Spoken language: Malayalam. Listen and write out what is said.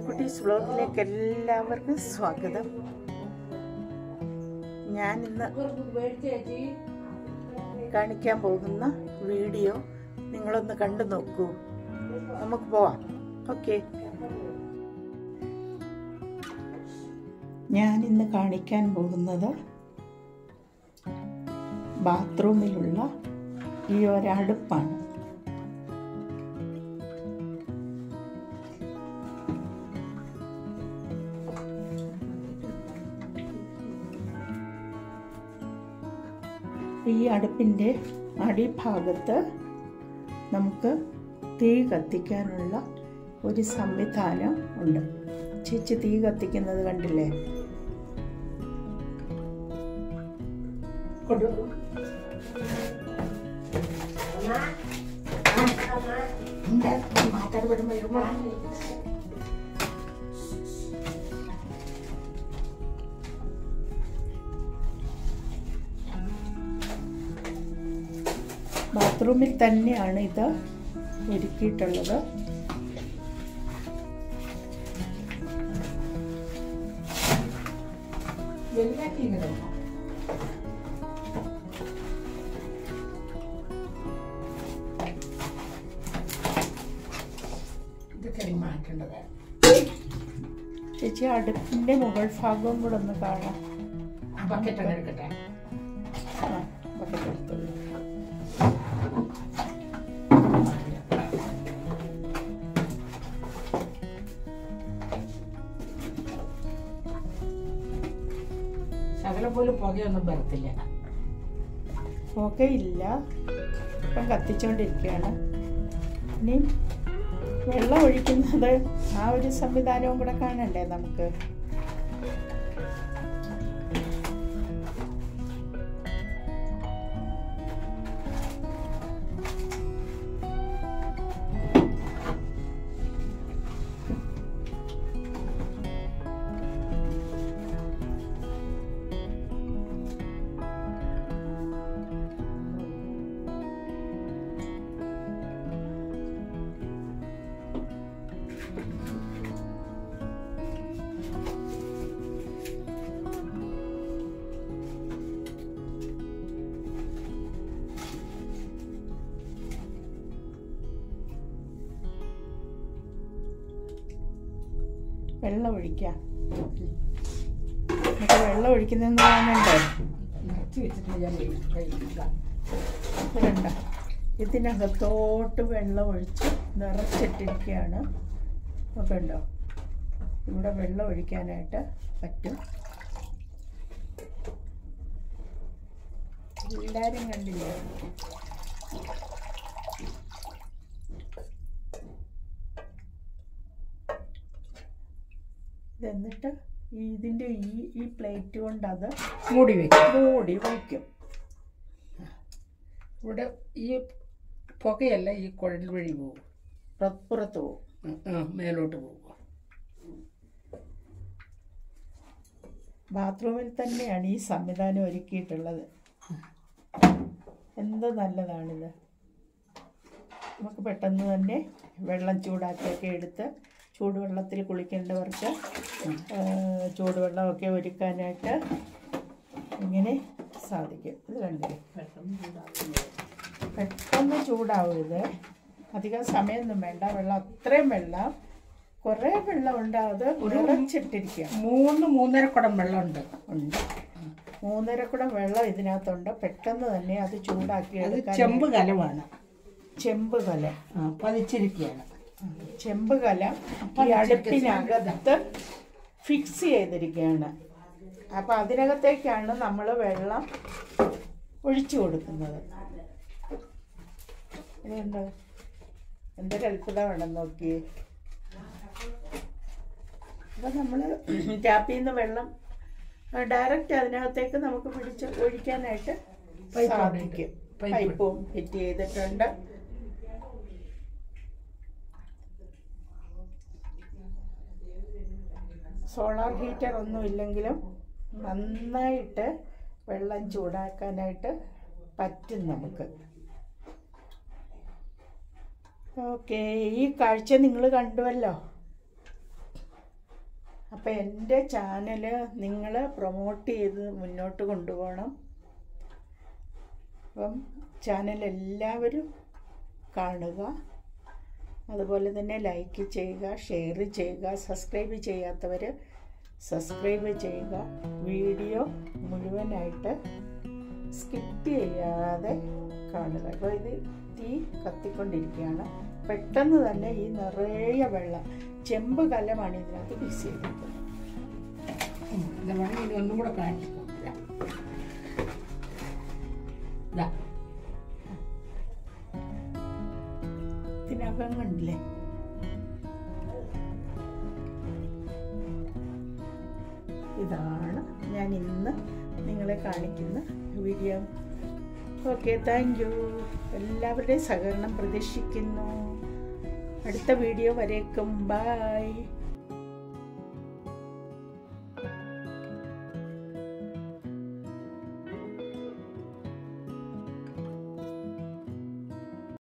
കുട്ടീസ് വ്ലോഗിലേക്ക് എല്ലാവർക്കും സ്വാഗതം ഞാൻ ഇന്ന് കാണിക്കാൻ പോകുന്ന വീഡിയോ നിങ്ങളൊന്ന് കണ്ടു നോക്കൂ നമുക്ക് പോവാം ഓക്കെ ഞാൻ ഇന്ന് കാണിക്കാൻ പോകുന്നത് ബാത്റൂമിലുള്ള ഈ ഒരടുപ്പാണ് ഈ അടുപ്പിൻ്റെ അടിഭാഗത്ത് നമുക്ക് തീ കത്തിക്കാനുള്ള ഒരു സംവിധാനം ഉണ്ട് ചേച്ചി തീ കത്തിക്കുന്നത് കണ്ടില്ലേ ബാത്റൂമിൽ തന്നെയാണ് ഇത് ഒരുക്കിയിട്ടുള്ളത് ചേച്ചി അടുപ്പിന്റെ മുകൾ ഭാഗവും കൂടെ ഒന്ന് കാണാം ബക്കറ്റ് അങ്ങനെ എടുക്കട്ടെ ആ, ബക്കറ്റ് എടുത്തോളൂ. ശകലം പോലും പുകയൊന്നും വരത്തില്ല പുകയില്ല ഇപ്പം കത്തിച്ചുകൊണ്ടിരിക്കുകയാണ് ഇനി വെള്ളം ഒഴിക്കുന്നത് ആ ഒരു സംവിധാനവും കൂടെ കാണണ്ടേ നമുക്ക് വെള്ളം ഒഴിക്കാം നമുക്ക് വെള്ളം ഒഴിക്കുന്നതെന്ന് കാണണ്ടേ നിറച്ച് വെച്ചിട്ട് ഞാൻ കഴിക്കാം വേണ്ട ഇതിനകത്തോട്ട് വെള്ളം ഒഴിച്ച് നിറച്ചിട്ടിരിക്കുകയാണ് ഒക്കെ ഉണ്ടോ ഇവിടെ വെള്ളം ഒഴിക്കാനായിട്ട് പറ്റും എല്ലാവരും കണ്ടില്ലേ ഇതെന്നിട്ട് ഈ ഇതിൻ്റെ ഈ ഈ പ്ലേറ്റ് കൊണ്ട് അത് മൂടി വെക്കും മൂടി വയ്ക്കും ഇവിടെ ഈ പുകയല്ല ഈ കുഴൽ വഴി പോകും പുറ- പുറത്ത് പോകും ഉം, ആ, മേലോട്ട് പോകും ബാത്റൂമിൽ തന്നെയാണ് ഈ സംവിധാനം ഒരുക്കിയിട്ടുള്ളത് എന്ത് നല്ലതാണിത് നമുക്ക് പെട്ടെന്ന് തന്നെ വെള്ളം ചൂടാക്കിയൊക്കെ എടുത്ത് ചൂടുവെള്ളത്തിൽ കുളിക്കേണ്ടവർക്ക് ആ, ചൂടുവെള്ളമൊക്കെ ഒരുക്കാനായിട്ട് ഇങ്ങനെ സാധിക്കും ഇത് കണ്ടില്ലേ പെട്ടെന്ന് ചൂടാവരുത് അധികം സമയമൊന്നും വേണ്ട വെള്ളം അത്രയും വെള്ളം കുറേ വെള്ളം ഉണ്ട് അത് നിറച്ചിട്ടിരിക്കുക മൂന്ന് മൂന്നര കുടം വെള്ളമുണ്ട് ഉണ്ട് മൂന്നര കുടം വെള്ളം ഇതിനകത്തുണ്ട് പെട്ടെന്ന് തന്നെ അത് ചൂടാക്കി അത് എടുക്കാൻ ചെമ്പ് കലമാണ് ചെമ്പ് കല ആ, പതിച്ചിരിക്കുകയാണ് ചെമ്പ് കല ഈ അടുപ്പിനകത്ത് ഫിക്സ് ചെയ്തിരിക്കുകയാണ് അപ്പം അതിനകത്തേക്കാണ് നമ്മൾ വെള്ളം ഒഴിച്ചു കൊടുക്കുന്നത് ഇനിയുണ്ട് എന്തൊരു അത്ഭുതമാണ് നോക്കിയേ അപ്പം നമ്മൾ ടാപ്പിൽ നിന്ന് വെള്ളം ഡയറക്റ്റ് അതിനകത്തേക്ക് നമുക്ക് പിടിച്ച് ഒഴിക്കാനായിട്ട് പൈപ്പ് സാധിക്കും പൈപ്പ്. പൈപ്പും ഫിറ്റ് ചെയ്തിട്ടുണ്ട് സോളാർ ഹീറ്റർ ഒന്നും ഇല്ലെങ്കിലും നന്നായിട്ട് വെള്ളം ചൂടാക്കാനായിട്ട് പറ്റും നമുക്ക് ഓക്കെ ഈ കാഴ്ച നിങ്ങൾ കണ്ടുവല്ലോ അപ്പോൾ എൻ്റെ ചാനൽ നിങ്ങൾ പ്രൊമോട്ട് ചെയ്ത് മുന്നോട്ട് കൊണ്ടുപോകണം അപ്പം ചാനൽ എല്ലാവരും കാണുക അതുപോലെ തന്നെ ലൈക്ക് ചെയ്യുക ഷെയർ ചെയ്യുക സബ്സ്ക്രൈബ് ചെയ്യാത്തവർ സബ്സ്ക്രൈബ് ചെയ്യുക വീഡിയോ മുഴുവനായിട്ട് സ്കിപ്പ് ചെയ്യാതെ കാണുക അപ്പോൾ ഇത് തീ കത്തിക്കൊണ്ടിരിക്കുകയാണ് പെട്ടെന്ന് തന്നെ ഈ നിറയെ വെള്ളം ചെമ്പ് കലമാണ് ഇതിനകത്ത് മിക്സ് ചെയ്തിരിക്കുന്നത് ഉം, ഇത് വേണമെങ്കിൽ ഇനി ഒന്നും കൂടെ കാണിച്ചു ഇതാ ഇതിനകം കണ്ടില്ലേ ഇതാണ് ഞാൻ ഇന്ന് നിങ്ങളെ കാണിക്കുന്ന വീഡിയോ ഓക്കെ താങ്ക് യു എല്ലാവരുടെയും സഹകരണം പ്രതീക്ഷിക്കുന്നു അടുത്ത വീഡിയോ വരേക്കും ബൈ